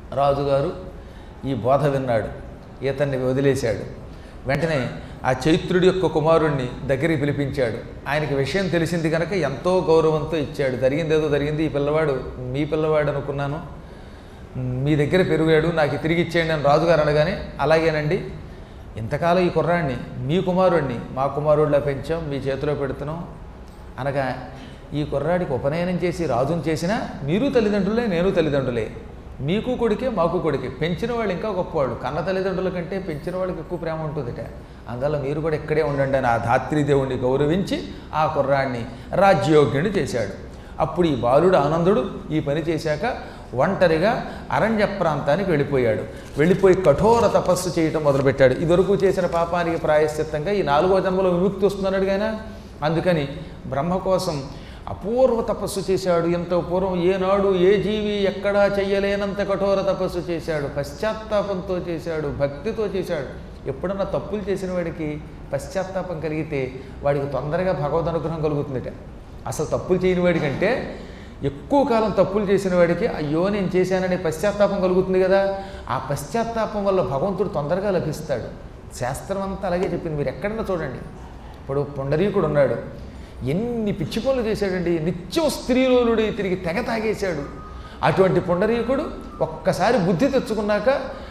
రాజుగారు ఈ బోధ విన్నాడు ఇతన్ని వదిలేశాడు వెంటనే ఆ చైత్రుడి యొక్క కుమారుణ్ణి దగ్గరికి పిలిపించాడు ఆయనకి విషయం తెలిసింది కనుక ఎంతో గౌరవంతో ఇచ్చాడు జరిగింది ఏదో జరిగింది ఈ పిల్లవాడు మీ పిల్లవాడు అనుకున్నాను మీ దగ్గర పెరిగాడు నాకు తిరిగి ఇచ్చేయండి అని రాజుగారు అనగానే అలాగేనండి ఇంతకాలం ఈ కుర్రాడిని మీ కుమారుడిని మా కుమారుడిలా పెంచాం మీ చేతిలో పెడుతున్నాం అనగా ఈ కుర్రాడికి ఉపనయనం చేసి రాజుని చేసినా మీరు తల్లిదండ్రులే నేను తల్లిదండ్రులే మీకు కొడుకే మాకు కొడుకే పెంచిన వాళ్ళు ఇంకా గొప్పవాళ్ళు కన్న తల్లిదండ్రుల కంటే పెంచిన వాళ్ళకి ఎక్కువ ప్రేమ ఉంటుందిట అందువల్ల మీరు కూడా ఇక్కడే ఉండండి అని ఆ ధాత్రీదేవుణ్ణి గౌరవించి ఆ కుర్రాడిని రాజ్యోగ్యుని చేశాడు అప్పుడు ఈ బాలుడు ఆనందుడు ఈ పని చేశాక ఒంటరిగా అరణ్య ప్రాంతానికి వెళ్ళిపోయాడు వెళ్ళిపోయి కఠోర తపస్సు చేయటం మొదలుపెట్టాడు ఇదివరకు చేసిన పాపానికి ప్రాయశ్చిత్తంగా ఈ నాలుగో జన్మలో విముక్తి వస్తున్నాడు కానీ అందుకని బ్రహ్మ కోసం అపూర్వ తపస్సు చేశాడు ఎంతో పూర్వం ఏనాడు ఏ జీవి ఎక్కడా చెయ్యలేనంత కఠోర తపస్సు చేశాడు పశ్చాత్తాపంతో చేశాడు భక్తితో చేశాడు ఎప్పుడన్నా తప్పులు చేసిన వాడికి పశ్చాత్తాపం కలిగితే వాడికి తొందరగా భగవద్ అనుగ్రహం కలుగుతుందట అసలు తప్పులు చేయని వాడికంటే ఎక్కువ కాలం తప్పులు చేసిన వాడికి అయ్యో నేను చేశాననే పశ్చాత్తాపం కలుగుతుంది కదా ఆ పశ్చాత్తాపం వల్ల భగవంతుడు తొందరగా లభిస్తాడు శాస్త్రం అంతా అలాగే చెప్పింది మీరు ఎక్కడన్నా చూడండి ఇప్పుడు పుండరీకుడు ఉన్నాడు ఎన్ని పిచ్చి పనులు చేశాడండి నిత్యం స్త్రీలోలుడి తిరిగి తెగ తాగేశాడు అటువంటి పుండరీకుడు ఒక్కసారి బుద్ధి తెచ్చుకున్నాక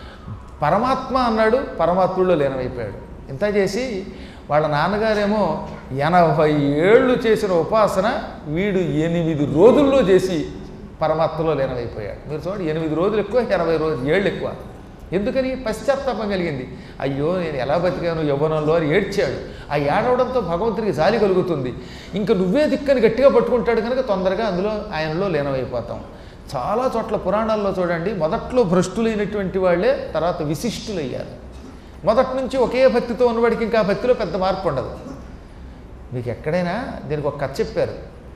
పరమాత్మ అన్నాడు పరమాత్ముల్లో లీనమైపోయాడు ఇంత చేసి వాళ్ళ నాన్నగారేమో ఎనభై ఏళ్ళు చేసిన ఉపాసన వీడు ఎనిమిది రోజుల్లో చేసి పరమాత్మలో లీనమైపోయాడు మీరు చూడండి ఎనిమిది రోజులు ఎక్కువ ఎనభై రోజులు ఏళ్ళు ఎక్కువ ఎందుకని పశ్చాత్తాపం కలిగింది అయ్యో నేను ఎలా బతికాను యవ్వనంలో అని ఏడ్చాడు ఆ ఏడవడంతో భగవంతుడికి జాలి కలుగుతుంది ఇంకా నువ్వే దిక్కని గట్టిగా పట్టుకుంటాడు కనుక తొందరగా అందులో ఆయనలో లీనమైపోతాం చాలా చోట్ల పురాణాల్లో చూడండి మొదట్లో భ్రష్టులైనటువంటి వాళ్ళే తర్వాత విశిష్టులయ్యారు మొదటి నుంచి ఒకే భక్తితో ఉన్నవాడికి ఇంకా భక్తిలో పెద్ద మార్పు ఉండదు మీకు ఎక్కడైనా దీనికి ఒక కథ చెప్పారు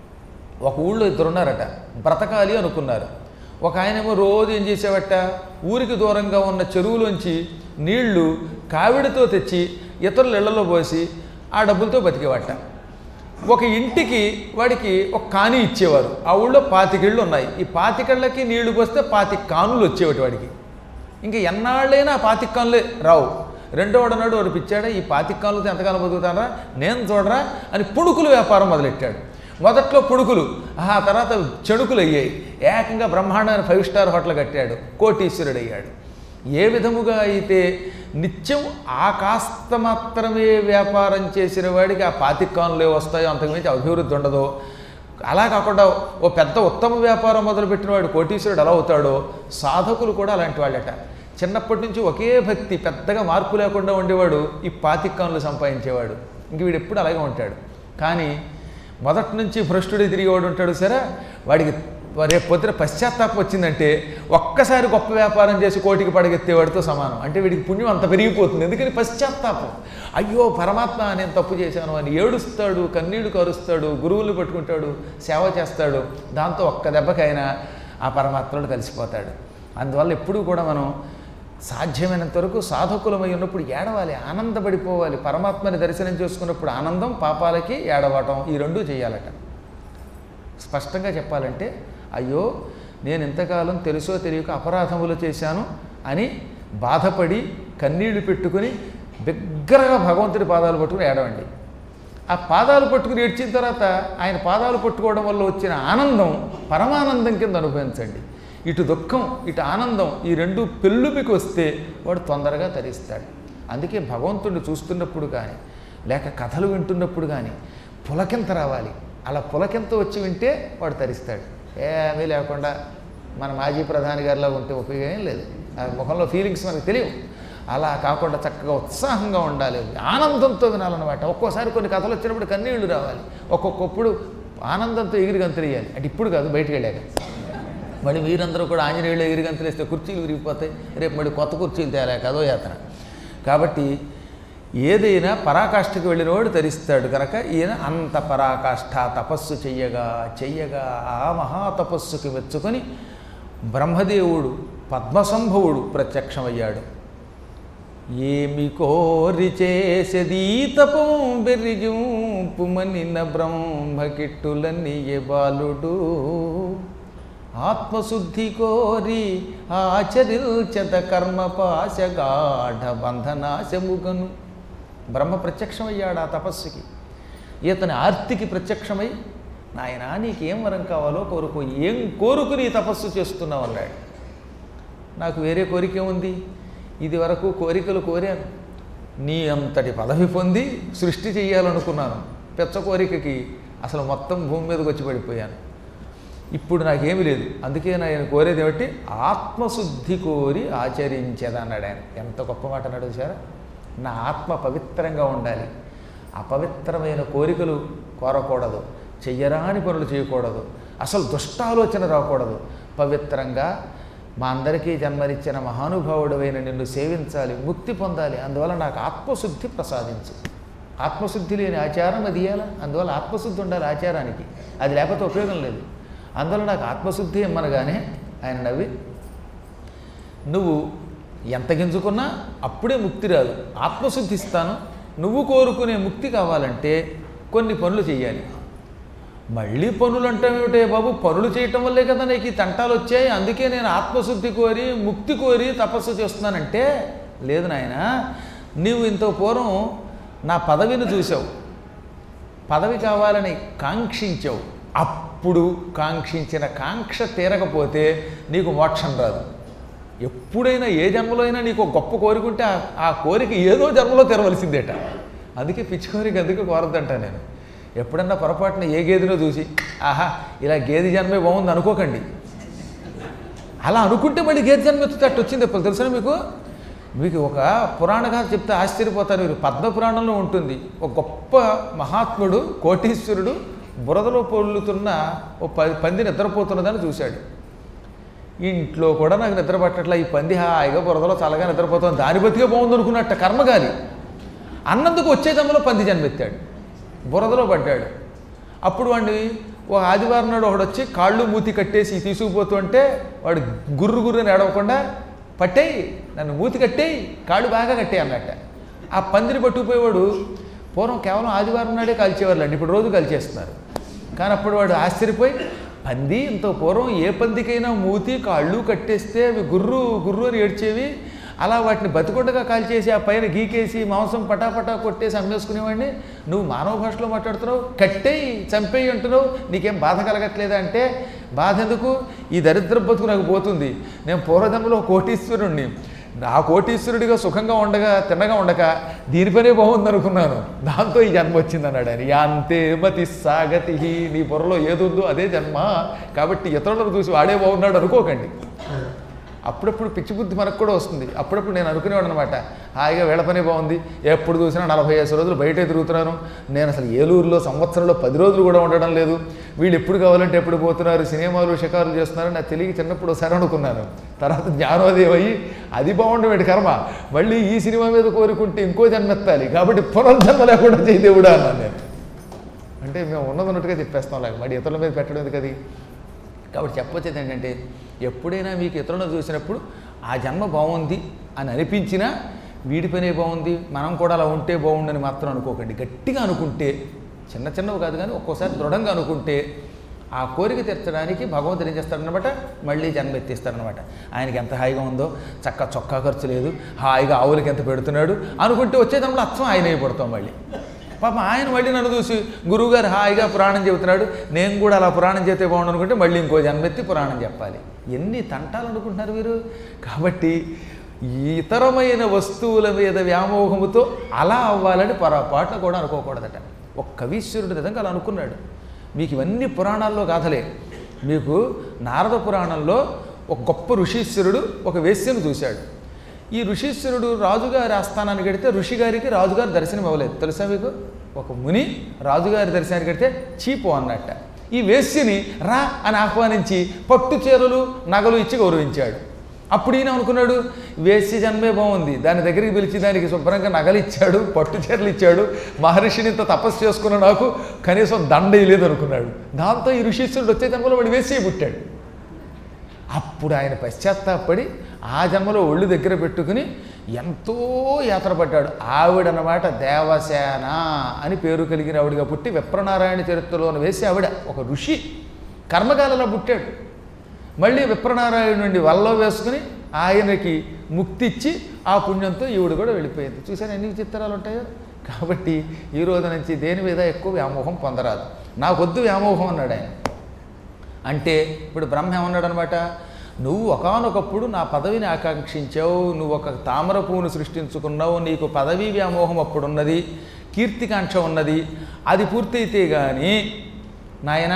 ఒక ఊళ్ళో ఇద్దరు ఉన్నారట బ్రతకాలి అనుకున్నారు ఒక ఆయనేమో రోజు ఏం చేసేవట ఊరికి దూరంగా ఉన్న చెరువులోంచి నీళ్లు కావిడితో తెచ్చి ఇతరుల ఇళ్లలో పోసి ఆ డబ్బులతో బతికేవట ఒక ఇంటికి వాడికి ఒక కాని ఇచ్చేవారు ఆ ఊళ్ళో పాతికిళ్ళు ఉన్నాయి ఈ పాతికళ్ళకి నీళ్లు పోస్తే పాతి కానులు వచ్చేవాటి వాడికి ఇంకా ఎన్నాళ్ళైనా ఆ పాతికాన్లే రావు రెండో వాడన్నాడు వాడు పిచ్చాడా ఈ పాతికాన్లతో ఎంతకాలం బతుకుతారా నేను చూడరా అని పుణుకులు వ్యాపారం మొదలెట్టాడు మొదట్లో పుణుకులు ఆ తర్వాత చెడుకులు అయ్యాయి ఏకంగా బ్రహ్మాండమైన ఫైవ్ స్టార్ హోటల్ కట్టాడు కోటీశ్వరుడు అయ్యాడు ఏ విధముగా అయితే నిత్యం ఆ కాస్త మాత్రమే వ్యాపారం చేసిన వాడికి ఆ పాతికాన్లే వస్తాయో అంతకుమించి అభివృద్ధి ఉండదో అలా కాకుండా ఓ పెద్ద ఉత్తమ వ్యాపారం మొదలుపెట్టిన వాడు కోటీశ్వరుడు ఎలా అవుతాడో సాధకులు కూడా అలాంటి వాళ్ళట చిన్నప్పటి నుంచి ఒకే భక్తి పెద్దగా మార్పు లేకుండా ఉండేవాడు ఈ పాతికాన్లు సంపాదించేవాడు ఇంక వీడు ఎప్పుడు అలాగే ఉంటాడు కానీ మొదటి నుంచి భ్రష్టుడి తిరిగేవాడు ఉంటాడు సరే వాడికి రేపు పొద్దున పశ్చాత్తాపం వచ్చిందంటే ఒక్కసారి గొప్ప వ్యాపారం చేసి కోటికి పడగెత్తేవాడితో సమానం అంటే వీడికి పుణ్యం అంత పెరిగిపోతుంది ఎందుకని పశ్చాత్తాపం అయ్యో పరమాత్మ నేను తప్పు చేశాను అని ఏడుస్తాడు కన్నీళ్లు కరుస్తాడు గురువులు పట్టుకుంటాడు సేవ చేస్తాడు దాంతో ఒక్క దెబ్బకైనా ఆ పరమాత్మలో కలిసిపోతాడు అందువల్ల ఎప్పుడూ కూడా మనం సాధ్యమైనంత వరకు సాధకులమై ఉన్నప్పుడు ఏడవాలి ఆనందపడిపోవాలి పరమాత్మని దర్శనం చేసుకున్నప్పుడు ఆనందం పాపాలకి ఏడవటం ఈ రెండూ చేయాలట స్పష్టంగా చెప్పాలంటే అయ్యో నేను ఇంతకాలం తెలుసో తెలియక అపరాధములు చేశాను అని బాధపడి కన్నీళ్లు పెట్టుకుని బిగ్గరగా భగవంతుడి పాదాలు పట్టుకుని ఏడవండి ఆ పాదాలు పట్టుకుని ఏడ్చిన తర్వాత ఆయన పాదాలు పట్టుకోవడం వల్ల వచ్చిన ఆనందం పరమానందం కింద అనుభవించండి ఇటు దుఃఖం ఇటు ఆనందం ఈ రెండు పెళ్ళుమికి వస్తే వాడు తొందరగా తరిస్తాడు అందుకే భగవంతుడిని చూస్తున్నప్పుడు కానీ లేక కథలు వింటున్నప్పుడు కానీ పులకింత రావాలి అలా పులకింత వచ్చి వింటే వాడు తరిస్తాడు ఏమీ లేకుండా మన మాజీ ప్రధాని గారిలా ఉంటే ఉపయోగం ఏం లేదు ఆ ముఖంలో ఫీలింగ్స్ మనకు తెలియవు అలా కాకుండా చక్కగా ఉత్సాహంగా ఉండాలి ఆనందంతో వినాలన్నమాట ఒక్కోసారి కొన్ని కథలు వచ్చినప్పుడు కన్నీళ్లు రావాలి ఒక్కొక్కప్పుడు ఆనందంతో ఎగిరి గంతులేయాలి అంటే ఇప్పుడు కాదు బయటికి వెళ్ళాక మళ్ళీ మీరందరూ కూడా ఆంజనేయులు ఎగిరి గంతులేస్తే కుర్చీలు విరిగిపోతాయి రేపు మళ్ళీ కొత్త కుర్చీలు తేలేక అదో యాత్ర కాబట్టి ఏదైనా పరాకాష్ఠకు వెళ్ళినవాడు ధరిస్తాడు కనుక ఈయన అంత పరాకాష్ఠ తపస్సు చెయ్యగా చెయ్యగా ఆ మహాతపస్సుకి మెచ్చుకొని బ్రహ్మదేవుడు పద్మసంభవుడు ప్రత్యక్షమయ్యాడు ఏమి కోరి చేసేది తపం బెర్రిజూపుమనిన బ్రహ్మకిట్టులన్నీ బాలుడు ఆత్మశుద్ధి కోరి ఆచరించత కర్మపాశగాఢ బంధనాశముగను బ్రహ్మ ప్రత్యక్షమయ్యాడు ఆ తపస్సుకి ఈతని ఆర్తికి ప్రత్యక్షమై నాయనా నీకేం వరం కావాలో కోరుకో ఏం కోరుకుని ఈ తపస్సు చేస్తున్నావు అన్నాడు నాకు వేరే కోరిక ఉంది ఇది వరకు కోరికలు కోరాను నీ అంతటి పదవి పొంది సృష్టి చెయ్యాలనుకున్నాను పెచ్చ కోరికకి అసలు మొత్తం భూమి మీదకి వచ్చి పడిపోయాను ఇప్పుడు నాకేమీ లేదు అందుకే నేను కోరేది ఏమిటి ఆత్మశుద్ధి కోరి ఆచరించేదన్నాడు ఆయన ఎంత గొప్ప మాట అన్నాడు సార్ నా ఆత్మ పవిత్రంగా ఉండాలి అపవిత్రమైన కోరికలు కోరకూడదు చెయ్యరాని పనులు చేయకూడదు అసలు దుష్టాలోచన రాకూడదు పవిత్రంగా మా అందరికీ జన్మనిచ్చిన మహానుభావుడమైన నిన్ను సేవించాలి ముక్తి పొందాలి అందువల్ల నాకు ఆత్మశుద్ధి ప్రసాదించు ఆత్మశుద్ధి లేని ఆచారం అది ఇయ్యాలా అందువల్ల ఆత్మశుద్ధి ఉండాలి ఆచారానికి అది లేకపోతే ఉపయోగం లేదు అందువల్ల నాకు ఆత్మశుద్ధి ఇమ్మనగానే ఆయన నవ్వి నువ్వు ఎంత గింజుకున్నా అప్పుడే ముక్తి రాదు ఆత్మశుద్ధి ఇస్తాను నువ్వు కోరుకునే ముక్తి కావాలంటే కొన్ని పనులు చేయాలి మళ్ళీ పనులు అంటామేమిటే బాబు పనులు చేయటం వల్లే కదా నీకు ఈ తంటాలు వచ్చాయి అందుకే నేను ఆత్మశుద్ధి కోరి ముక్తి కోరి తపస్సు చేస్తున్నానంటే లేదు నాయన నీవు ఇంత పూర్వం నా పదవిని చూసావు పదవి కావాలని కాంక్షించావు అప్పుడు కాంక్షించిన కాంక్ష తీరకపోతే నీకు మోక్షం రాదు ఎప్పుడైనా ఏ జన్మలో అయినా నీకు ఒక గొప్ప కోరిక ఉంటే ఆ- ఆ కోరిక ఏదో జన్మలో తెరవలసిందేట అందుకే పిచ్చి కోరిక అందుకే కోరద్దంట నేను ఎప్పుడన్నా పొరపాటున ఏ గేదెనో చూసి ఆహా ఇలా గేదె జన్మే బాగుంది అనుకోకండి అలా అనుకుంటే మళ్ళీ గేదె జన్మ ఎత్తుతట్టు వచ్చింది ఎప్పుడు తెలుసా మీకు మీకు ఒక పురాణ కథ చెప్తే ఆశ్చర్యపోతారు మీరు పద్మ పురాణంలో ఉంటుంది ఒక గొప్ప మహాత్ముడు కోటీశ్వరుడు బురదలో పొల్లుతున్న ఓ ప- పంది నిద్రపోతున్నదని చూశాడు ఇంట్లో కూడా నాకు నిద్ర పట్టట్లా ఈ పంది హాయిగా బురదలో చల్లగా నిద్రపోతుంది దాని బతికే బాగుంది అనుకున్నట్ట కర్మగాలి అన్నందుకు వచ్చే జన్మలో పంది జన్మెత్తాడు బురదలో పడ్డాడు అప్పుడు వాడిని ఓ ఆదివారం నాడు ఒకడు వచ్చి కాళ్ళు మూతి కట్టేసి తీసుకుపోతుంటే వాడు గుర్రు గుర్రు అని ఏడవకుండా పట్టేయి నన్ను మూతి కట్టేయి కాళ్ళు బాగా కట్టేయి అన్నట్ట ఆ పందిని పట్టుకుపోయేవాడు పూర్వం కేవలం ఆదివారం నాడే కాల్చేవాళ్ళండి ఇప్పుడు రోజు కాల్చేస్తున్నారు కానీ అప్పుడు వాడు ఆశ్చర్యపోయి పంది ఇంత పూర్వం ఏ పందికైనా మూతి కాళ్ళు కట్టేస్తే అవి గుర్రు గుర్రు అని ఏడ్చేవి అలా వాటిని బతికొండగా కాల్చేసి ఆ పైన గీకేసి మాంసం పటాపటా కొట్టేసి అమ్మేసుకునేవాడిని నువ్వు మానవ భాషలో మాట్లాడుతున్నావు కట్టేయి చంపేయి అంటున్నావు నీకేం బాధ కలగట్లేదా అంటే బాధ ఎందుకు ఈ దరిద్ర బతుకు నాకు పోతుంది నేను పూర్వజన్మలో కోటీశ్వరుణ్ణి నా కోటీశ్వరుడిగా సుఖంగా ఉండగా తిన్నగా ఉండక దీని పనే బాగుంది అనుకున్నాను దాంతో ఈ జన్మ వచ్చింది అన్నాడు ఆయన యాంతే మతి సాగతి నీ బుర్రలో ఏది ఉందో అదే జన్మ కాబట్టి ఇతరులను చూసి వాడే బాగున్నాడు అనుకోకండి అప్పుడప్పుడు పిచ్చి బుద్ధి మనకు కూడా వస్తుంది అప్పుడప్పుడు నేను అనుకునేవాడు అనమాట హాయిగా వీళ్ళ పనే బాగుంది ఎప్పుడు చూసినా నలభై ఐదు రోజులు బయటే తిరుగుతున్నాను నేను అసలు ఏలూరులో సంవత్సరంలో పది రోజులు కూడా ఉండడం లేదు వీళ్ళు ఎప్పుడు కావాలంటే ఎప్పుడు పోతున్నారు సినిమాలు షికారులు చేస్తున్నారు నాకు తెలియక చిన్నప్పుడు ఒకసారి అనుకున్నాను తర్వాత జ్ఞానోదయం అయ్యి అది బాగుండేవాడి కర్మ మళ్ళీ ఈ సినిమా మీద కోరుకుంటే ఇంకో జన్మెత్తాలి కాబట్టి పునర్జన్మ లేకుండా చేయదేవుడా అన్నాను నేను అంటే మేము ఉన్నదన్నట్టుగా చెప్పేస్తాం లేక మరి ఇతరుల మీద పెట్టడం ఎందుకు అది కాబట్టి చెప్పొచ్చేది ఏంటంటే ఎప్పుడైనా మీకు ఇతరులను చూసినప్పుడు ఆ జన్మ బాగుంది అని అనిపించినా వీడి పనే బాగుంది మనం కూడా అలా ఉంటే బాగుండని మాత్రం అనుకోకండి గట్టిగా అనుకుంటే చిన్న చిన్నవి కాదు కానీ ఒక్కోసారి దృఢంగా అనుకుంటే ఆ కోరిక తీర్చడానికి భగవంతుడు ఏం చేస్తాడనమాట మళ్ళీ జన్మ ఎత్తిస్తాడనమాట ఆయనకి ఎంత హాయిగా ఉందో చక్క చొక్కా ఖర్చు లేదు హాయిగా ఆవులకి ఎంత పెడుతున్నాడు అనుకుంటే వచ్చే జన్మలో అచ్చం ఆయన అయిపోతాం మళ్ళీ పాప ఆయన మళ్ళీ నన్ను చూసి గురువుగారు హాయిగా పురాణం చెబుతున్నాడు నేను కూడా అలా పురాణం చెప్తే బాగుండు అనుకుంటే మళ్ళీ ఇంకో జన్మెత్తి పురాణం చెప్పాలి ఎన్ని తంటాలు అనుకుంటున్నారు మీరు కాబట్టి ఇతరమైన వస్తువుల మీద వ్యామోహముతో అలా అవ్వాలని పొరపాటున కూడా అనుకోకూడదట ఒక కవీశ్వరుడు నిజంగా అలా అనుకున్నాడు మీకు ఇవన్నీ పురాణాల్లో గాథలే మీకు నారద పురాణంలో ఒక గొప్ప ఋషీశ్వరుడు ఒక వేశ్యను చూశాడు ఈ ఋషీశ్వరుడు రాజుగారి ఆస్థానానికి వెడితే ఋషిగారికి రాజుగారి దర్శనం ఇవ్వలేదు తెలుసా మీకు ఒక ముని రాజుగారి దర్శనానికి వెడితే చీపు అన్నట్ట ఈ వేశ్యని రా అని ఆహ్వానించి పట్టు చీరలు నగలు ఇచ్చి గౌరవించాడు అప్పుడు ఈయన అనుకున్నాడు వేశ్య జన్మే బాగుంది దాని దగ్గరికి పిలిచి దానికి శుభ్రంగా నగలు ఇచ్చాడు పట్టు చీరలు ఇచ్చాడు మహర్షిని ఇంత తపస్సు చేసుకున్న నాకు కనీసం దండ ఇవ్వలేదు అనుకున్నాడు దాంతో ఈ ఋషీశ్వరుడు వచ్చే జన్మలో వాడు వేశ్య పుట్టాడు అప్పుడు ఆయన పశ్చాత్తాపడి ఆ జన్మలో ఒళ్ళు దగ్గర పెట్టుకుని ఎంతో యాత్రపడ్డాడు ఆవిడనమాట దేవసేన అని పేరు కలిగిన ఆవిడగా పుట్టి విప్రనారాయణ చరిత్రలోని వేసి ఆవిడ ఒక ఋషి కర్మకాలలో పుట్టాడు మళ్ళీ విప్రనారాయణుడి వల్ల వేసుకుని ఆయనకి ముక్తి ఇచ్చి ఆ పుణ్యంతో ఈవిడ కూడా వెళ్ళిపోయింది చూసాను ఎన్ని చిత్రాలు ఉంటాయో కాబట్టి ఈ రోజు నుంచి దేని మీద ఎక్కువ వ్యామోహం పొందరాదు నాకొద్దు వ్యామోహం అన్నాడు ఆయన అంటే ఇప్పుడు బ్రహ్మ ఏమన్నాడు అనమాట నువ్వు ఒకానొకప్పుడు నా పదవిని ఆకాంక్షించావు నువ్వు ఒక తామర పువ్వును సృష్టించుకున్నావు నీకు పదవీ వ్యామోహం అప్పుడున్నది కీర్తికాంక్ష ఉన్నది అది పూర్తయితే కానీ నాయనా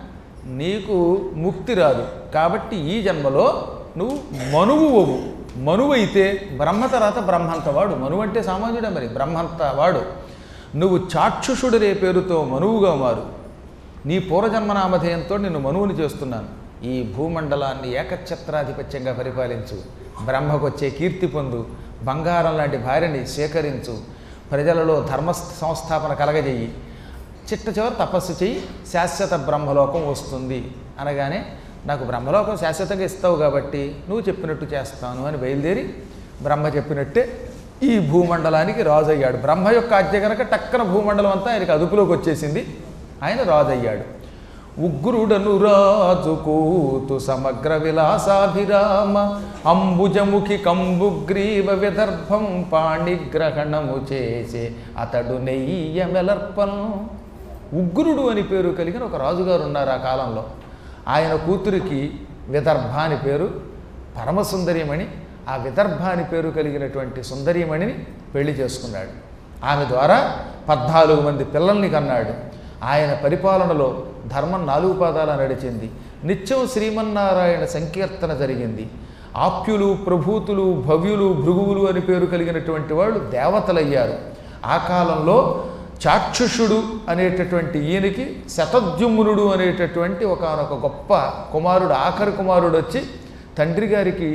నీకు ముక్తి రాదు కాబట్టి ఈ జన్మలో నువ్వు మనువు అవు మనువు అయితే బ్రహ్మ తర్వాత బ్రహ్మంత వాడు మనువు అంటే సామాన్యుడే మరి బ్రహ్మంత వాడు నువ్వు చాక్షుషుడనే పేరుతో మనువుగా మారు నీ పూర్వజన్మనామధేయంతో నిన్ను మనువుని చేస్తున్నాను ఈ భూమండలాన్ని ఏకఛత్రాధిపత్యంగా పరిపాలించు బ్రహ్మకొచ్చే కీర్తి పొందు బంగారం లాంటి భార్యని స్వీకరించు ప్రజలలో ధర్మ సంస్థాపన కలగజేయి చిట్ట చివరి తపస్సు చెయ్యి శాశ్వత బ్రహ్మలోకం వస్తుంది అనగానే నాకు బ్రహ్మలోకం శాశ్వతంగా ఇస్తావు కాబట్టి నువ్వు చెప్పినట్టు చేస్తాను అని బయలుదేరి బ్రహ్మ చెప్పినట్టే ఈ భూమండలానికి రాజు అయ్యాడు బ్రహ్మ యొక్క ఆజ్ఞ కనుక టక్కన భూమండలం అంతా ఆయనకి అదుపులోకి వచ్చేసింది ఆయన రాజు అయ్యాడు ఉగ్రుడను రాజు కూతు సమగ్ర విలాసాభిరామ అంబుజముఖి కంబుగ్రీవ విదర్భం పాణిగ్రహణము చేసే అతడు నెయ్యమెలర్పం ఉగ్రుడు అని పేరు కలిగిన ఒక రాజుగారు ఉన్నారు ఆ కాలంలో ఆయన కూతురికి విదర్భ అని పేరు పరమసుందరిమణి ఆ విదర్భ అని పేరు కలిగినటువంటి సుందరీమణిని పెళ్లి చేసుకున్నాడు ఆమె ద్వారా పద్నాలుగు మంది పిల్లల్ని కన్నాడు ఆయన పరిపాలనలో ధర్మం నాలుగు పాదాల నడిచింది నిత్యం శ్రీమన్నారాయణ సంకీర్తన జరిగింది ఆప్యులు ప్రభూతులు భవ్యులు భృగువులు అని పేరు కలిగినటువంటి వాళ్ళు దేవతలయ్యారు ఆ కాలంలో చాక్షుషుడు అనేటటువంటి ఈయనకి శతద్యుమ్నుడు అనేటటువంటి ఒకనొక గొప్ప కుమారుడు ఆఖరి కుమారుడు వచ్చి తండ్రి గారికి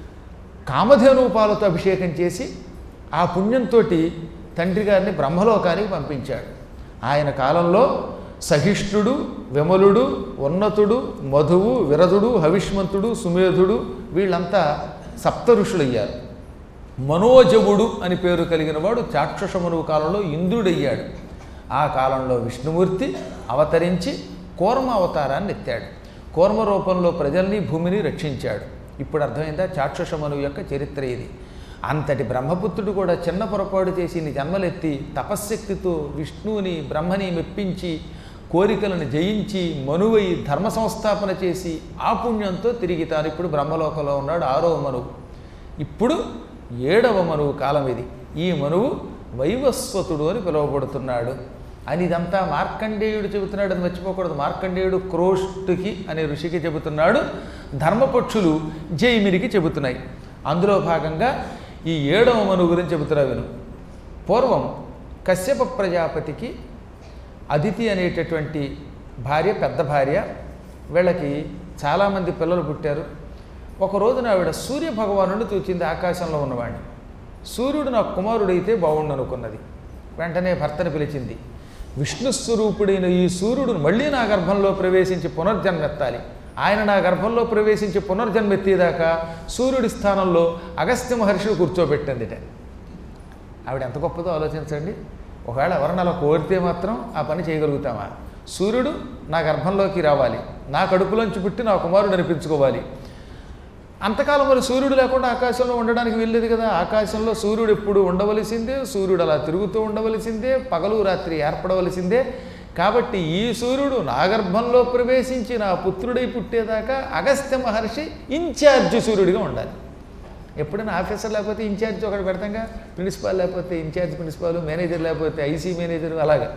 కామధేను పాలతో అభిషేకం చేసి ఆ పుణ్యంతో తండ్రి గారిని బ్రహ్మలోకానికి పంపించాడు ఆయన కాలంలో సహిష్ణుడు విమలుడు ఉన్నతుడు మధువు విరదుడు హవిష్మంతుడు సుమేధుడు వీళ్ళంతా సప్త ఋషులయ్యారు మనోజవుడు అని పేరు కలిగిన వాడు చాక్షుషమనువు కాలంలో ఇంద్రుడయ్యాడు ఆ కాలంలో విష్ణుమూర్తి అవతరించి కూర్మ అవతారాన్ని ఎత్తాడు కూర్మ రూపంలో ప్రజల్ని భూమిని రక్షించాడు ఇప్పుడు అర్థమైందా చాక్షుషమనువు యొక్క చరిత్ర ఇది అంతటి బ్రహ్మపుత్రుడు కూడా చిన్న పొరపాటు చేసి నీ జన్మలెత్తి తపశ్శక్తితో విష్ణువుని బ్రహ్మని మెప్పించి కోరికలను జయించి మనువై ధర్మ సంస్థాపన చేసి ఆ పుణ్యంతో తిరిగి తాను ఇప్పుడు బ్రహ్మలోకంలో ఉన్నాడు ఆరవ మనువు ఇప్పుడు ఏడవ మనువు కాలం ఇది ఈ మనువు వైవస్వతుడు అని పిలువబడుతున్నాడు అని ఇదంతా మార్కండేయుడు చెబుతున్నాడు అని మర్చిపోకూడదు మార్కండేయుడు క్రోష్టుకి అనే ఋషికి చెబుతున్నాడు ధర్మపక్షులు జైమిరికి చెబుతున్నాయి అందులో భాగంగా ఈ ఏడవ మనువు గురించి చెబుతున్నా విను పూర్వం కశ్యప ప్రజాపతికి అదితి అనేటటువంటి భార్య పెద్ద భార్య వీళ్ళకి చాలామంది పిల్లలు పుట్టారు ఒక రోజున ఆవిడ సూర్య భగవానుడిని చూచింది ఆకాశంలో ఉన్నవాడిని సూర్యుడు నా కుమారుడైతే బాగుండు అనుకున్నది వెంటనే భర్తను పిలిచింది విష్ణు స్వరూపుడైన ఈ సూర్యుడు మళ్ళీ నా గర్భంలో ప్రవేశించి పునర్జన్మెత్తాలి ఆయన నా గర్భంలో ప్రవేశించి పునర్జన్మెత్తేదాకా సూర్యుడి స్థానంలో అగస్త్య మహర్షిని కూర్చోబెట్టిందిట ఆవిడ ఎంత గొప్పదో ఆలోచించండి ఒకవేళ ఎవరన్నా అలా కోరితే మాత్రం ఆ పని చేయగలుగుతామా సూర్యుడు నా గర్భంలోకి రావాలి నా కడుపులోంచి పుట్టి నా కుమారుడు అనిపించుకోవాలి అంతకాలం మరి సూర్యుడు లేకుండా ఆకాశంలో ఉండడానికి వెళ్ళేది కదా ఆకాశంలో సూర్యుడు ఎప్పుడు ఉండవలసిందే సూర్యుడు అలా తిరుగుతూ ఉండవలసిందే పగలు రాత్రి ఏర్పడవలసిందే కాబట్టి ఈ సూర్యుడు నా గర్భంలో ప్రవేశించి నా పుత్రుడై పుట్టేదాకా అగస్త్య మహర్షి ఇన్ఛార్జ్ సూర్యుడిగా ఉండాలి ఎప్పుడైనా ఆఫీసర్ లేకపోతే ఇన్ఛార్జ్ ఒకటి పెడతాంగా ప్రిన్సిపాల్ లేకపోతే ఇన్ఛార్జ్ ప్రిన్సిపాల్ మేనేజర్ లేకపోతే ఐసీ మేనేజర్ అలాగా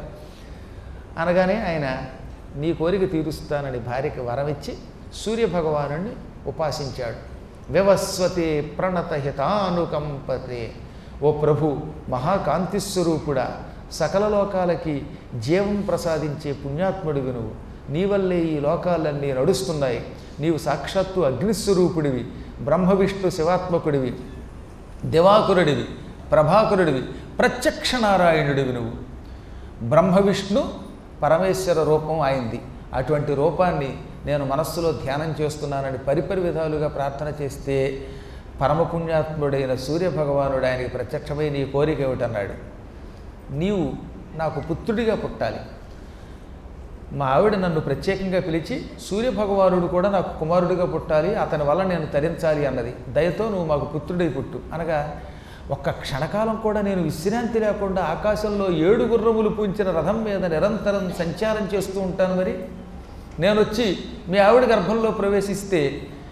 అనగానే ఆయన నీ కోరిక తీరుస్తానని భార్యకి వరమిచ్చి సూర్యభగవాను ఉపాసించాడు వివస్వతే ప్రణత హితానుకంపతే ఓ ప్రభు మహాకాంతి స్వరూపుడా సకల లోకాలకి జీవం ప్రసాదించే పుణ్యాత్ముడివి నువ్వు నీ వల్లే ఈ లోకాలన్నీ నడుస్తున్నాయి నీవు సాక్షాత్తు అగ్నిస్వరూపుడివి బ్రహ్మ విష్ణు శివాత్మకుడివి దివాకురుడివి ప్రభాకురుడివి ప్రత్యక్ష నారాయణుడివి నువ్వు బ్రహ్మ విష్ణు పరమేశ్వర రూపం అయింది అటువంటి రూపాన్ని నేను మనస్సులో ధ్యానం చేస్తున్నానని పరిపరి విధాలుగా ప్రార్థన చేస్తే పరమపుణ్యాత్ముడైన సూర్యభగవానుడు ఆయనకి ప్రత్యక్షమై నీ కోరిక ఏమిటన్నాడు నీవు నాకు పుత్రుడిగా పుట్టాలి మా ఆవిడ నన్ను ప్రత్యేకంగా పిలిచి సూర్యభగవానుడు కూడా నాకు కుమారుడిగా పుట్టాలి అతని వల్ల నేను తరించాలి అన్నది దయతో నువ్వు మాకు పుత్రుడై పుట్టు అనగా ఒక్క క్షణకాలం కూడా నేను విశ్రాంతి లేకుండా ఆకాశంలో ఏడు గుర్రములు పూంచిన రథం మీద నిరంతరం సంచారం చేస్తూ ఉంటాను మరి నేను వచ్చి మీ ఆవిడ గర్భంలో ప్రవేశిస్తే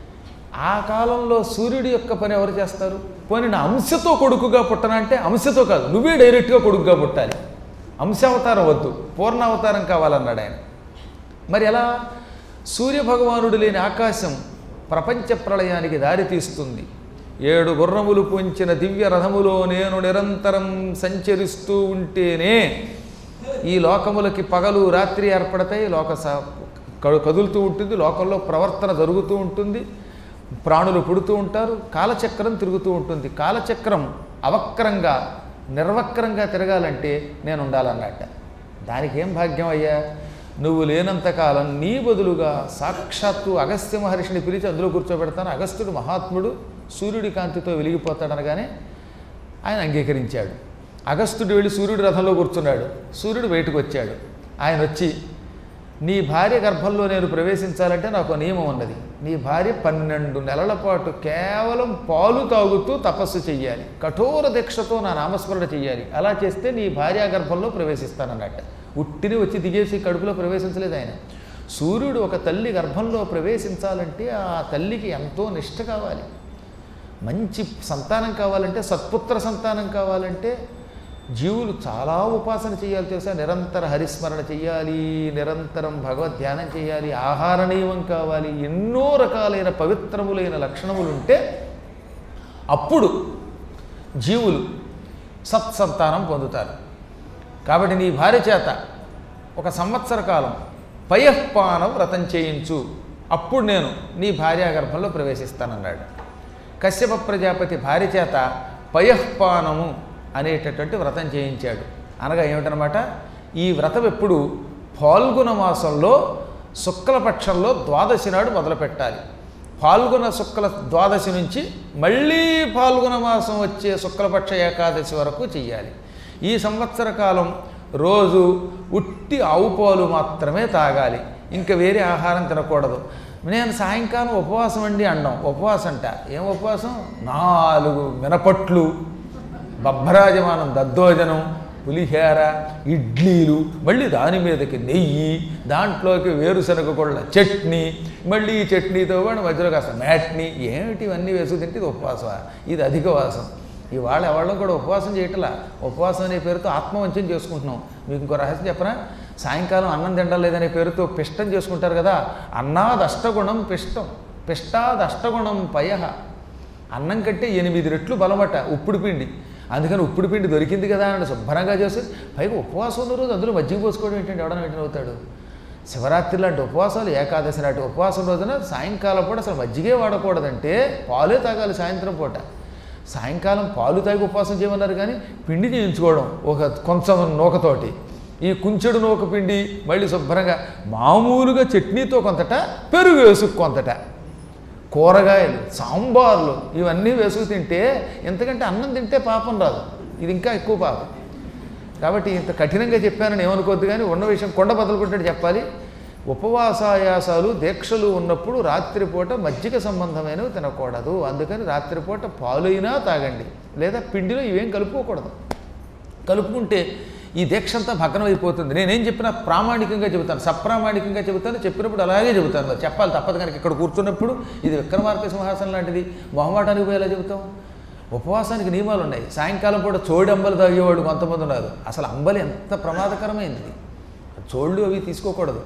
ఆ కాలంలో సూర్యుడి యొక్క పని ఎవరు చేస్తారు పోనీ నా అంశతో కొడుకుగా పుట్టనంటే అంశతో కాదు నువ్వే డైరెక్ట్గా కొడుకుగా పుట్టాలి అంశావతారం వద్దు పూర్ణావతారం కావాలన్నాడు ఆయన మరి ఎలా సూర్యభగవానుడు లేని ఆకాశం ప్రపంచ ప్రళయానికి దారి తీస్తుంది ఏడు గుర్రములు పుంచిన దివ్య రథములో నేను నిరంతరం సంచరిస్తూ ఉంటేనే ఈ లోకములకి పగలు రాత్రి ఏర్పడతాయి లోక స- క- కదులుతూ ఉంటుంది లోకంలో ప్రవర్తన జరుగుతూ ఉంటుంది ప్రాణులు పుడుతూ ఉంటారు కాలచక్రం తిరుగుతూ ఉంటుంది కాలచక్రం అవక్రంగా నిర్వక్రంగా తిరగాలంటే నేను ఉండాలన్నట్ట దానికి ఏం భాగ్యం అయ్యా నువ్వు లేనంతకాలం నీ బదులుగా సాక్షాత్తు అగస్త్య మహర్షిని పిలిచి అందులో కూర్చోబెడతాను అగస్త్యుడు మహాత్ముడు సూర్యుడి కాంతితో వెలిగిపోతాడనగానే ఆయన అంగీకరించాడు అగస్త్యుడు వెళ్ళి సూర్యుడి రథంలో కూర్చున్నాడు సూర్యుడు బయటకు వచ్చాడు ఆయన వచ్చి నీ భార్య గర్భంలో నేను ప్రవేశించాలంటే నాకు నియమం ఉన్నది నీ భార్య పన్నెండు నెలల పాటు కేవలం పాలు తాగుతూ తపస్సు చెయ్యాలి కఠోర దీక్షతో నా నామస్మరణ చెయ్యాలి అలా చేస్తే నీ భార్య గర్భంలో ప్రవేశిస్తానన్నట్ట ఉట్టిని వచ్చి దిగేసి కడుపులో ప్రవేశించలేదు ఆయన సూర్యుడు ఒక తల్లి గర్భంలో ప్రవేశించాలంటే ఆ తల్లికి ఎంతో నిష్ట కావాలి మంచి సంతానం కావాలంటే సత్పుత్ర సంతానం కావాలంటే జీవులు చాలా ఉపాసన చేయాలి తెలుసా నిరంతర హరిస్మరణ చేయాలి నిరంతరం భగవద్ ధ్యానం చేయాలి ఆహార నియమం కావాలి ఎన్నో రకాలైన పవిత్రములైన లక్షణములు ఉంటే అప్పుడు జీవులు సత్సంతానం పొందుతారు కాబట్టి నీ భార్య చేత ఒక సంవత్సర కాలం పయఃపానం వ్రతం చేయించు అప్పుడు నేను నీ భార్య గర్భంలో ప్రవేశిస్తానన్నాడు కశ్యప ప్రజాపతి భార్య చేత పయఃపానము అనేటటువంటి వ్రతం చేయించాడు అనగా ఏమిటనమాట ఈ వ్రతం ఎప్పుడు ఫాల్గుణ మాసంలో శుక్లపక్షంలో ద్వాదశి నాడు మొదలు పెట్టాలి ఫాల్గుణ శుక్ల ద్వాదశి నుంచి మళ్ళీ ఫాల్గుణ మాసం వచ్చే శుక్లపక్ష ఏకాదశి వరకు చెయ్యాలి ఈ సంవత్సర కాలం రోజు ఉట్టి ఆవు పాలు మాత్రమే తాగాలి ఇంకా వేరే ఆహారం తినకూడదు నేను సాయంకాలం ఉపవాసం అండి అండం ఉపవాసం అంట ఏం ఉపవాసం నాలుగు మినపట్లు బభ్రాజమానం దద్దోజనం పులిహేర ఇడ్లీలు మళ్ళీ దాని మీదకి నెయ్యి దాంట్లోకి వేరుశనగ కొళ్ళ చట్నీ మళ్ళీ ఈ చట్నీతో కూడా మధ్యలో కాస్త మ్యాట్ని ఏమిటి ఇవన్నీ వేసుకు తింటే ఇది ఉపవాసం ఇది అధిక వాసం ఇవాళ ఎవళ్ళం కూడా ఉపవాసం చేయటలా ఉపవాసం అనే పేరుతో ఆత్మవంచం చేసుకుంటున్నాం మీకు ఇంకో రహస్యం చెప్పనా సాయంకాలం అన్నం తినడం లేదనే పేరుతో పిష్టం చేసుకుంటారు కదా అన్నాదష్టగుణం పిష్టం పిష్టాదష్టగుణం పయ అన్నం కంటే ఎనిమిది రెట్లు బలమట ఉప్పుడు పిండి అందుకని ఉప్పుడు పిండి దొరికింది కదా అని శుభ్రంగా చేసి పైగా ఉపవాసం ఉన్న రోజు అందులో మజ్జిగ పోసుకోవడం ఏంటంటే ఎవడన్నా వెంటనే అవుతాడు శివరాత్రి లాంటి ఉపవాసాలు ఏకాదశి లాంటి ఉపవాసం రోజున సాయంకాలం పూట అసలు మజ్జిగే వాడకూడదంటే పాలే తాగాలి సాయంత్రం పూట సాయంకాలం పాలు తాగి ఉపవాసం చేయమన్నారు కానీ పిండి చేయించుకోవడం ఒక కొంచెం నూకతోటి ఈ కుంచెడు నూక పిండి మళ్ళీ శుభ్రంగా మామూలుగా చట్నీతో కొంతట పెరుగు వేసుకు కొంతట కూరగాయలు సాంబార్లు ఇవన్నీ వేసుకు తింటే ఎంతకంటే అన్నం తింటే పాపం రాదు ఇది ఇంకా ఎక్కువ పాపం కాబట్టి ఇంత కఠినంగా చెప్పానని ఏమనుకోవద్దు కానీ ఉన్న విషయం కొండ బదులుకుంటే చెప్పాలి ఉపవాసాయాసాలు దీక్షలు ఉన్నప్పుడు రాత్రిపూట మజ్జిగ సంబంధమైనవి తినకూడదు అందుకని రాత్రిపూట పాలైనా తాగండి లేదా పిండిలో ఇవేం కలుపుకోకూడదు కలుపుకుంటే ఈ దీక్ష అంతా భగ్నం అయిపోతుంది నేనేం చెప్పినా ప్రామాణికంగా చెబుతాను సప్రామాణికంగా చెబుతాను చెప్పినప్పుడు అలాగే చెబుతాను మరి చెప్పాలి తప్పదు కనుక ఇక్కడ కూర్చున్నప్పుడు ఇది విక్రమార్క సింహాసనం లాంటిది మొహమాటానికి పోయి ఎలా చెబుతాం ఉపవాసానికి నియమాలు ఉన్నాయి సాయంకాలం పూట చోడి అంబలు తాగేవాడు కొంతమంది ఉన్నారు అసలు అంబలి ఎంత ప్రమాదకరమైంది చోళ్ళు అవి తీసుకోకూడదు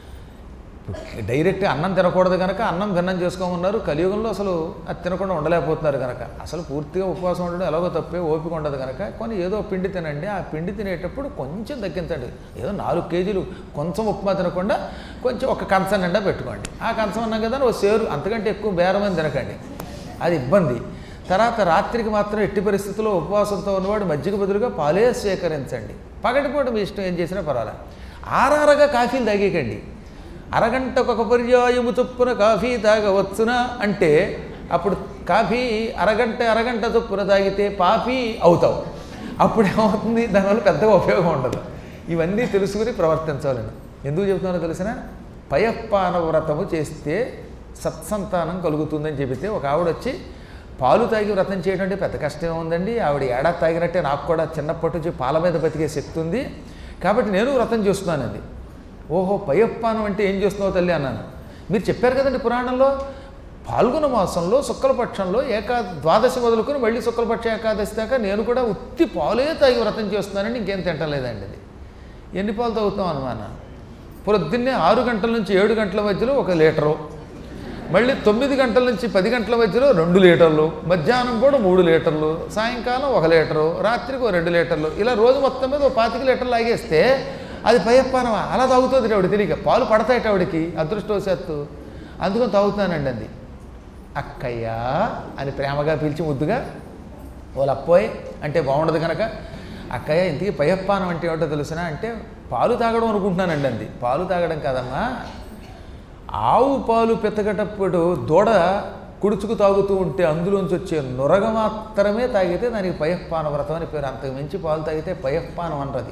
డైరెక్ట్ అన్నం తినకూడదు కనుక అన్నం భిన్నం చేసుకోమన్నారు కలియుగంలో అసలు అది తినకుండా ఉండలేకపోతున్నారు కనుక అసలు పూర్తిగా ఉపవాసం ఉండడం ఎలాగో తప్పే ఓపిక ఉండదు కనుక కొన్ని ఏదో పిండి తినండి ఆ పిండి తినేటప్పుడు కొంచెం తగ్గించండి ఏదో నాలుగు కేజీలు కొంచెం ఉప్మా తినకుండా కొంచెం ఒక కంచం నిండా పెట్టుకోండి ఆ కంచం అన్నాం కదా ఓ సేరు అంతకంటే ఎక్కువ బేరమని తినకండి అది ఇబ్బంది తర్వాత రాత్రికి మాత్రం ఎట్టి పరిస్థితుల్లో ఉపవాసంతో ఉన్నవాడు మజ్జిగ బదులుగా పాలే స్వీకరించండి పగటిపూట మీ ఇష్టం ఏం చేసినా పర్వాలేదు ఆరారగా కాఫీలు తాగేకండి అరగంటకు ఒక పర్యాయము చొప్పున కాఫీ తాగవచ్చునా అంటే అప్పుడు కాఫీ అరగంట అరగంట చొప్పున తాగితే పాపి అవుతావు అప్పుడు ఏమవుతుంది దానివల్ల పెద్దగా ఉపయోగం ఉండదు ఇవన్నీ తెలుసుకుని ప్రవర్తించాలని ఎందుకు చెబుతున్నానో తెలిసిన పయఃపాన వ్రతము చేస్తే సత్సంతానం కలుగుతుందని చెబితే ఒక ఆవిడ వచ్చి పాలు తాగి వ్రతం చేయడం అంటే పెద్ద కష్టమే ఉందండి ఆవిడ ఏడాది తాగినట్టే నాకు కూడా చిన్నప్పటి నుంచి పాల మీద బతికే శక్తి ఉంది కాబట్టి నేను వ్రతం చేస్తున్నానండి ఓహో పయఃపానం అంటే ఏం చేస్తున్నావు తల్లి అన్నాను మీరు చెప్పారు కదండి పురాణంలో పాల్గొన మాసంలో శుక్లపక్షంలో ఏకా ద్వాదశి మొదలుకొని మళ్ళీ శుక్లపక్ష ఏకాదశి దాకా నేను కూడా ఉత్తి పాలే తాగి వ్రతం చేస్తున్నానండి ఇంకేం తింటలేదండి అది ఎన్ని పాలు తాగుతాం అనుమాన పొద్దున్నే ఆరు గంటల నుంచి ఏడు గంటల మధ్యలో ఒక లీటరు మళ్ళీ తొమ్మిది గంటల నుంచి పది గంటల మధ్యలో రెండు లీటర్లు మధ్యాహ్నం కూడా మూడు లీటర్లు సాయంకాలం ఒక లీటరు రాత్రికి ఒక రెండు లీటర్లు ఇలా రోజు మొత్తం మీద ఒక పాతిక లీటర్లు లాగేస్తే అది పయప్పానమా అలా తాగుతుంది ఆవిడ తెలియక పాలు పడతాయట ఆవిడకి అదృష్టవశాత్తు అందుకని తాగుతానండి అంది అక్కయ్య అని ప్రేమగా పిలిచి ముద్దుగా వాళ్ళు అప్పోయ్ అంటే బాగుండదు కనుక అక్కయ్య ఇంతకీ పయప్పానం అంటే ఏమిటో తెలుసునా అంటే పాలు తాగడం అనుకుంటున్నానండి అంది పాలు తాగడం కాదమ్మా ఆవు పాలు పెతకటప్పుడు దూడ కుడుచుకు తాగుతూ ఉంటే అందులోంచి వచ్చే నొరగ మాత్రమే తాగితే దానికి పయఃపాన వ్రతం అని పేరు అంతకు మించి పాలు తాగితే పయఃపానం అన్నది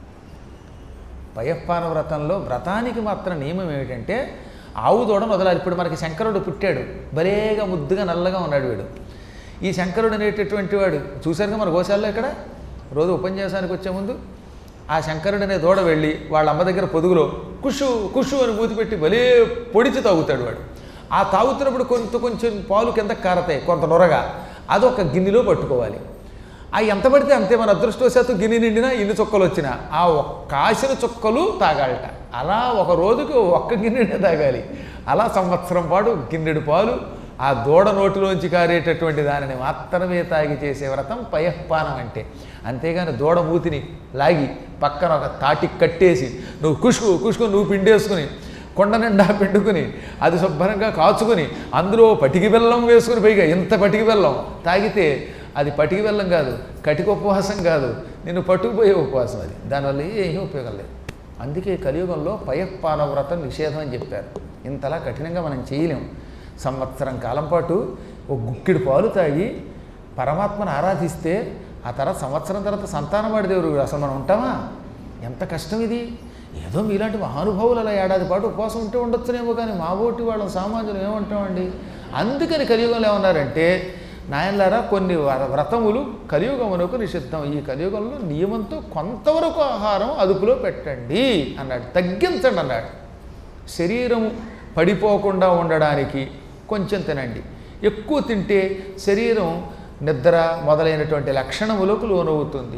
పయఃపాన వ్రతంలో వ్రతానికి మాత్రం నియమం ఏమిటంటే ఆవు దూడను వదలాలి ఇప్పుడు మనకి శంకరుడు పుట్టాడు భలేగా ముద్దుగా నల్లగా ఉన్నాడు వీడు ఈ శంకరుడు అనేటటువంటి వాడు చూశారుగా మన గోశాలలో ఇక్కడ రోజు ఉపన్యాసానికి వచ్చే ముందు ఆ శంకరుడు అనే దూడ వెళ్ళి వాళ్ళ అమ్మ దగ్గర పొదుగులో కుషు కుషు అని మూతి పెట్టి భలే పొడిచి తాగుతాడు వాడు ఆ తాగుతున్నప్పుడు కొంత కొంచెం పాలు కింద కారతాయి కొంత నొరగా అదొక గిన్నెలో పట్టుకోవాలి ఆ ఎంత పడితే అంతే మన అదృష్టవశాత్తు గిన్నె నిండినా ఇన్ని చుక్కలు వచ్చినా ఆ ఒక్క కాసిన చుక్కలు తాగాలట అలా ఒక రోజుకి ఒక్క గిన్నెనే తాగాలి అలా సంవత్సరం పాటు గిన్నెడు పాలు ఆ దూడ నోటిలోంచి కారేటటువంటి దానిని మాత్రమే తాగి చేసే వ్రతం పయఃపానం అంటే అంతేగాని దూడ మూతిని లాగి పక్కన ఒక తాటి కట్టేసి నువ్వు కుష్కు కుష్కు నువ్వు పిండేసుకుని కొండ నిండా పిండుకుని అది శుభ్రంగా కాచుకుని అందులో పటికి బెల్లం వేసుకుని పైగా ఇంత పటికి బెల్లం తాగితే అది పటికి బెల్లం కాదు కటిక ఉపవాసం కాదు నిన్ను పట్టుకుపోయే ఉపవాసం అది దానివల్ల ఏమీ ఉపయోగం లేదు అందుకే కలియుగంలో పయఃపాన వ్రతం నిషేధం అని చెప్పారు ఇంతలా కఠినంగా మనం చేయలేం సంవత్సరం కాలం పాటు ఒక గుక్కిడి పాలు తాగి పరమాత్మను ఆరాధిస్తే ఆ తర్వాత సంవత్సరం తర్వాత సంతానవాడి దేవుడు అసలు మనం ఉంటామా ఎంత కష్టం ఇది ఏదో మీలాంటి మహానుభావులు అలా ఏడాది పాటు ఉపవాసం ఉంటే ఉండొచ్చునేమో కానీ మా ఓటి వాళ్ళం సామాన్యులు ఏమంటామండి అందుకని కలియుగంలో ఏమన్నారంటే నాయనలారా కొన్ని వ్ర- వ్రతములు కలియుగమునకు నిషిద్ధం ఈ కలియుగంలో నియమంతో కొంతవరకు ఆహారం అదుపులో పెట్టండి అన్నాడు తగ్గించండి అన్నాడు శరీరం పడిపోకుండా ఉండడానికి కొంచెం తినండి ఎక్కువ తింటే శరీరం నిద్ర మొదలైనటువంటి లక్షణములకు లోనవుతుంది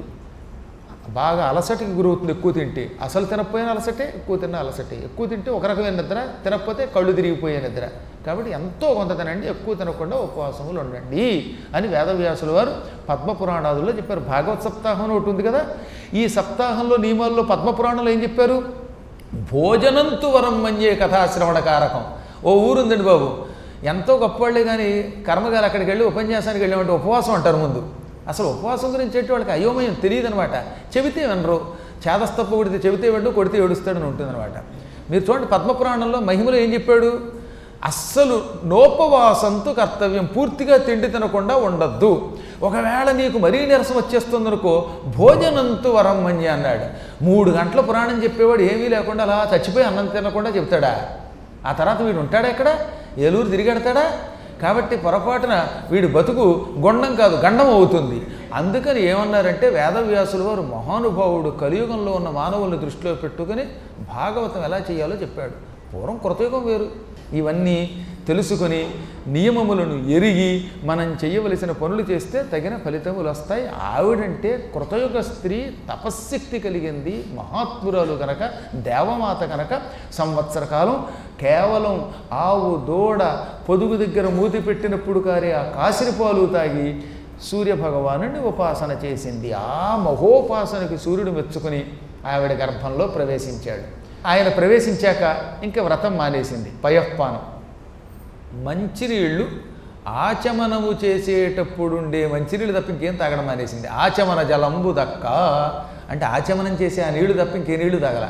బాగా అలసటకి గురవుతుంది ఎక్కువ తింటే అసలు తినకపోయిన అలసటే ఎక్కువ తిన్న అలసటే ఎక్కువ తింటే ఒక రకమైన నిద్ర తినకపోతే కళ్ళు తిరిగిపోయే నిద్ర కాబట్టి ఎంతో కొంత తినండి ఎక్కువ తినకుండా ఉపవాసములు ఉండండి అని వేదవ్యాసుల వారు పద్మపురాణాదుల్లో చెప్పారు భాగవత్ సప్తాహం అని ఒకటి ఉంది కదా ఈ సప్తాహంలో నియమాల్లో పద్మపురాణంలో ఏం చెప్పారు భోజనంతు వరం మన్యే కథాశ్రవణ కారకం ఓ ఊరుందండి బాబు ఎంతో గొప్పవాళ్ళే కానీ కర్మగారు అక్కడికి వెళ్ళి ఉపన్యాసానికి వెళ్ళామంటే ఉపవాసం అంటారు ముందు అసలు ఉపవాసం గురించి ఏంటి వాళ్ళకి అయోమయం తెలియదు అనమాట చెబితే వినరు చేదస్తప్ప కొడితే చెబితే వెండు కొడితే ఏడుస్తాడని ఉంటుందన్నమాట మీరు చూడండి పద్మపురాణంలో మహిమలో ఏం చెప్పాడు అస్సలు నోపవాసంతో కర్తవ్యం పూర్తిగా తిండి తినకుండా ఉండద్దు ఒకవేళ నీకు మరీ నీరసం వచ్చేస్తుందనుకో భోజనంతు వరం మన్య అన్నాడు మూడు గంటల పురాణం చెప్పేవాడు ఏమీ లేకుండా అలా చచ్చిపోయి అన్నం తినకుండా చెప్తాడా ఆ తర్వాత వీడు ఉంటాడా ఎక్కడ ఏలూరు తిరిగెడతాడా కాబట్టి పొరపాటున వీడి బతుకు గొండం కాదు గండం అవుతుంది అందుకని ఏమన్నారంటే వేదవ్యాసులు వారు మహానుభావుడు కలియుగంలో ఉన్న మానవుల్ని దృష్టిలో పెట్టుకుని భాగవతం ఎలా చేయాలో చెప్పాడు పూర్వం కృతయుగం వేరు ఇవన్నీ తెలుసుకొని నియమములను ఎరిగి మనం చేయవలసిన పనులు చేస్తే తగిన ఫలితములు వస్తాయి ఆవిడంటే కృతయుగ స్త్రీ తపశ్శక్తి కలిగింది మహాత్మురాలు కనుక దేవమాత కనుక సంవత్సర కాలం కేవలం ఆవు దూడ పొదుగు దగ్గర మూతి పెట్టినప్పుడు కారే ఆ కాసిరి పాలు తాగి సూర్యభగవానుని ఉపాసన చేసింది ఆ మహోపాసనకి సూర్యుడు మెచ్చుకుని ఆవిడ గర్భంలో ప్రవేశించాడు ఆయన ప్రవేశించాక ఇంకా వ్రతం మానేసింది పయఃపానం మంచినీళ్ళు ఆచమనము చేసేటప్పుడు ఉండే మంచినీళ్ళు తప్ప ఇంకేం తాగడం మానేసింది ఆచమన జలంబు దక్క అంటే ఆచమనం చేసే ఆ నీళ్లు తప్ప ఇంకే నీళ్లు తాగల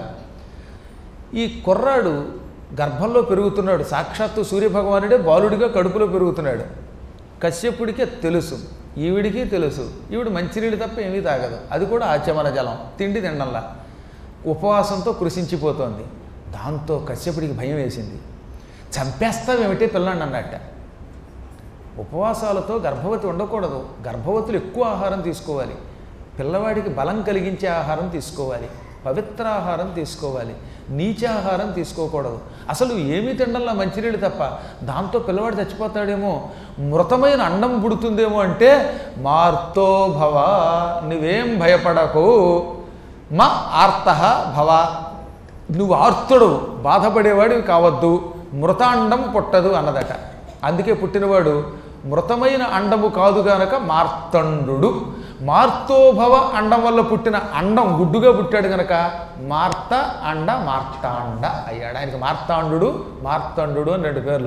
ఈ కుర్రాడు గర్భంలో పెరుగుతున్నాడు సాక్షాత్తు సూర్యభగవానుడే బాలుడిగా కడుపులో పెరుగుతున్నాడు కశ్యపుడికి అది తెలుసు ఈవిడికి తెలుసు ఈవిడ మంచినీళ్ళు తప్ప ఏమీ తాగదు అది కూడా ఆచమన జలం తిండి తిండంలా ఉపవాసంతో కృషించిపోతోంది దాంతో కశ్యపుడికి భయం వేసింది చంపేస్తావేమిటే పిల్లాన్ని అన్నట్ట ఉపవాసాలతో గర్భవతి ఉండకూడదు గర్భవతులు ఎక్కువ ఆహారం తీసుకోవాలి పిల్లవాడికి బలం కలిగించే ఆహారం తీసుకోవాలి పవిత్ర ఆహారం తీసుకోవాలి నీచాహారం తీసుకోకూడదు అసలు ఏమీ తినడంలో మంచినీళ్ళు తప్ప దాంతో పిల్లవాడు చచ్చిపోతాడేమో మృతమైన అండం పుడుతుందేమో అంటే మార్తో భవ నువ్వేం భయపడకు మా ఆర్త భవ నువ్వు ఆర్తుడు బాధపడేవాడివి కావద్దు మృతాండం పుట్టదు అన్నదట అందుకే పుట్టినవాడు మృతమైన అండము కాదు గనక మార్తండు మార్తోభవ అండం వల్ల పుట్టిన అండం గుడ్డుగా పుట్టాడు గనక మార్త అండ మార్తాండ అయ్యాడు ఆయనకి మార్తాండు మార్తాండు అని రెండు పేర్లు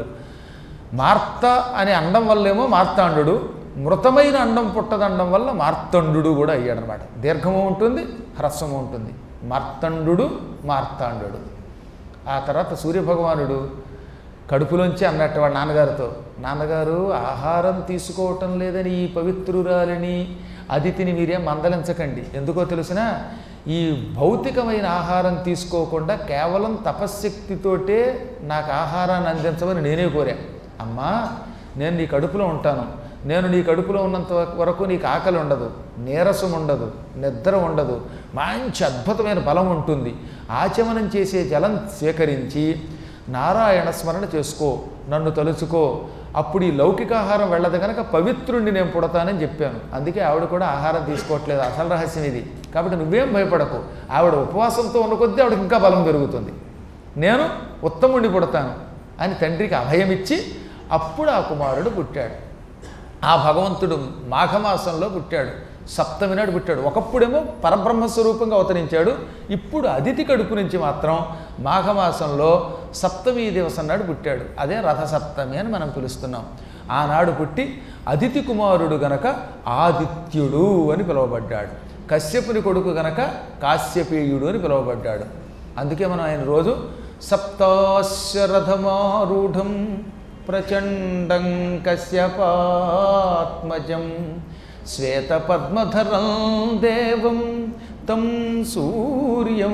మార్త అనే అండం వల్లేమో మార్తాండు మృతమైన అండం పుట్టదండం వల్ల మార్తండు కూడా అయ్యాడనమాట దీర్ఘము ఉంటుంది హ్రస్వము ఉంటుంది మార్తండు మార్తాండు ఆ తర్వాత సూర్యభగవానుడు కడుపులోంచి అన్నట్టు వాళ్ళ నాన్నగారితో నాన్నగారు ఆహారం తీసుకోవటం లేదని ఈ పవిత్రురాలిని అదితిని మీరేం మందలించకండి ఎందుకో తెలిసిన ఈ భౌతికమైన ఆహారం తీసుకోకుండా కేవలం తపశ్శక్తితోటే నాకు ఆహారాన్ని అందించమని నేనే కోరా అమ్మా నేను నీ కడుపులో ఉంటాను నేను నీ కడుపులో ఉన్నంత వరకు నీకు ఆకలి ఉండదు నీరసం ఉండదు నిద్ర ఉండదు మంచి అద్భుతమైన బలం ఉంటుంది ఆచమనం చేసే జలం స్వీకరించి నారాయణ స్మరణ చేసుకో నన్ను తలుచుకో అప్పుడు ఈ లౌకికాహారం వెళ్ళదు కనుక పవిత్రుణ్ణి నేను పుడతానని చెప్పాను అందుకే ఆవిడ కూడా ఆహారం తీసుకోవట్లేదు అసలు రహస్యం ఇది కాబట్టి నువ్వేం భయపడకు ఆవిడ ఉపవాసంతో ఉన్న కొద్దీ ఆవిడకి ఇంకా బలం పెరుగుతుంది నేను ఉత్తముణ్ణి పుడతాను అని తండ్రికి అభయం ఇచ్చి అప్పుడు ఆ కుమారుడు పుట్టాడు ఆ భగవంతుడు మాఘమాసంలో పుట్టాడు సప్తమి నాడు పుట్టాడు ఒకప్పుడేమో పరబ్రహ్మ స్వరూపంగా అవతరించాడు ఇప్పుడు అదితి కడుపు నుంచి మాత్రం మాఘమాసంలో సప్తమి దివసం నాడు పుట్టాడు అదే రథసప్తమి అని మనం పిలుస్తున్నాం ఆనాడు పుట్టి అదితి కుమారుడు గనక ఆదిత్యుడు అని పిలువబడ్డాడు కశ్యపుని కొడుకు గనక కాశ్యపేయుడు అని పిలువబడ్డాడు అందుకే మనం ఆయన రోజు సప్తాశ్వరథమారూఢం ప్రచండం కశ్యపాత్మజం శ్వేతపద్మధరం దేవం తం సూర్యం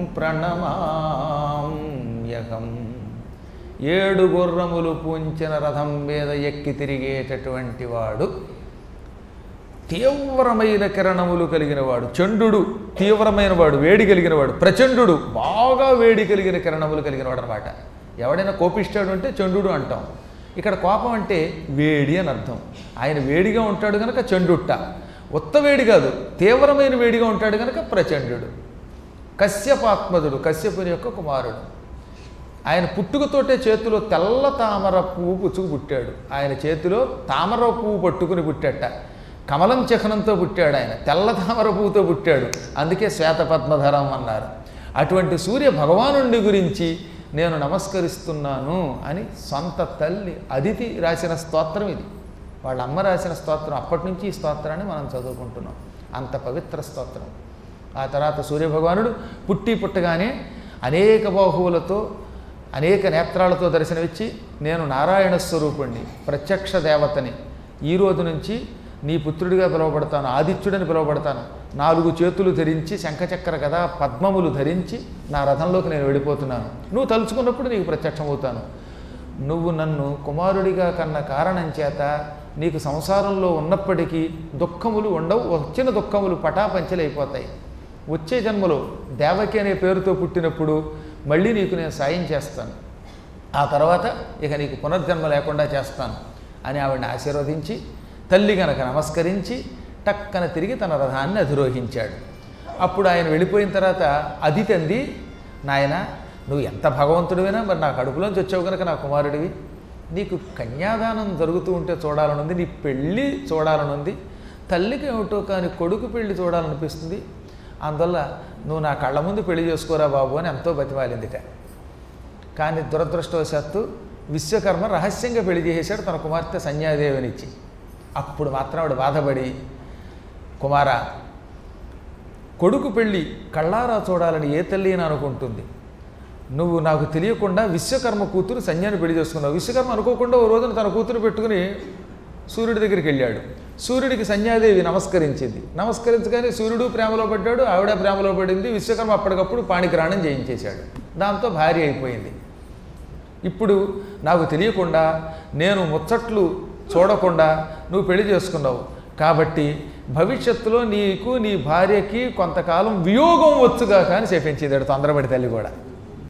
ప్రణమామ్యహం ఏడు గుర్రములు పూంచిన రథం మీద ఎక్కి తిరిగేటటువంటి వాడు తీవ్రమైన కిరణములు కలిగిన వాడు చండు తీవ్రమైన వాడు వేడి కలిగిన వాడు ప్రచండు బాగా వేడి కలిగిన కిరణములు కలిగిన వాడు అనమాట ఎవడైనా కోపిస్తాడు అంటే చండు అంటాం ఇక్కడ కోపం అంటే వేడి అని అర్థం ఆయన వేడిగా ఉంటాడు కనుక చండుట్ట ఉత్త వేడి కాదు తీవ్రమైన వేడిగా ఉంటాడు కనుక ప్రచండు కశ్యపాత్మదుడు కశ్యపుని యొక్క కుమారుడు ఆయన పుట్టుకతోటే చేతిలో తెల్ల తామర పువ్వు పుచ్చుకు పుట్టాడు ఆయన చేతిలో తామర పువ్వు పట్టుకుని పుట్టట కమలం చిహ్నంతో పుట్టాడు ఆయన తెల్ల తామర పువ్వుతో పుట్టాడు అందుకే శ్వేతపద్మధరం అన్నారు అటువంటి సూర్య భగవానుడి గురించి నేను నమస్కరిస్తున్నాను అని సొంత తల్లి అదితి రాసిన స్తోత్రం ఇది వాళ్ళ అమ్మ రాసిన స్తోత్రం అప్పటి నుంచి ఈ స్తోత్రాన్ని మనం చదువుకుంటున్నాం అంత పవిత్ర స్తోత్రం ఆ తర్వాత సూర్యభగవానుడు పుట్టి పుట్టగానే అనేక బాహువులతో అనేక నేత్రాలతో దర్శనమిచ్చి నేను నారాయణ స్వరూపుణ్ణి ప్రత్యక్ష దేవతని ఈ రోజు నుంచి నీ పుత్రుడిగా పిలువబడతాను ఆదిత్యుడని పిలువబడతాను నాలుగు చేతులు ధరించి శంఖచక్ర కదా పద్మములు ధరించి నా రథంలోకి నేను వెళ్ళిపోతున్నాను నువ్వు తలుచుకున్నప్పుడు నీకు ప్రత్యక్షమవుతాను నువ్వు నన్ను కుమారుడిగా కన్న కారణం చేత నీకు సంసారంలో ఉన్నప్పటికీ దుఃఖములు ఉండవు వచ్చిన దుఃఖములు పటాపంచలైపోతాయి వచ్చే జన్మలో దేవకి అనే పేరుతో పుట్టినప్పుడు మళ్ళీ నీకు నేను సాయం చేస్తాను ఆ తర్వాత ఇక నీకు పునర్జన్మ లేకుండా చేస్తాను అని ఆవిడని ఆశీర్వదించి తల్లి గనక నమస్కరించి టక్కన తిరిగి తన రథాన్ని అధిరోహించాడు అప్పుడు ఆయన వెళ్ళిపోయిన తర్వాత అదితి అంది నాయన నువ్వు ఎంత భగవంతుడివైనా మరి నా కడుపులోంచి వచ్చావు కనుక నా కుమారుడివి నీకు కన్యాదానం జరుగుతూ ఉంటే చూడాలనుంది నీ పెళ్ళి చూడాలనుంది తల్లికి ఏమిటో కానీ కొడుకు పెళ్లి చూడాలనిపిస్తుంది అందువల్ల నువ్వు నా కళ్ళ ముందు పెళ్లి చేసుకోరా బాబు అని ఎంతో బతిమాలిందిట కానీ దురదృష్టవశాత్తు విశ్వకర్మ రహస్యంగా పెళ్లి చేసేశాడు తన కుమార్తె సంధ్యాదేవినిచ్చి అప్పుడు మాత్రం ఆవిడ బాధపడి కుమార కొడుకు పెళ్ళి కళ్ళారా చూడాలని ఏ తల్లి అని అనుకుంటుంది నువ్వు నాకు తెలియకుండా విశ్వకర్మ కూతురు సంధ్యాన్ని పెళ్లి చేసుకున్నావు విశ్వకర్మ అనుకోకుండా ఓ రోజున తన కూతురు పెట్టుకుని సూర్యుడి దగ్గరికి వెళ్ళాడు సూర్యుడికి సంధ్యాదేవి నమస్కరించింది నమస్కరించగానే సూర్యుడు ప్రేమలో పడ్డాడు ఆవిడ ప్రేమలో పడింది విశ్వకర్మ అప్పటికప్పుడు పాణిగ్రహణం చేయించేశాడు దాంతో భార్య అయిపోయింది ఇప్పుడు నాకు తెలియకుండా నేను ముచ్చట్లు చూడకుండా నువ్వు పెళ్లి చేసుకున్నావు కాబట్టి భవిష్యత్తులో నీకు నీ భార్యకి కొంతకాలం వియోగం వచ్చుగా కానీ చెప్పించింది తొందరపడి తల్లి కూడా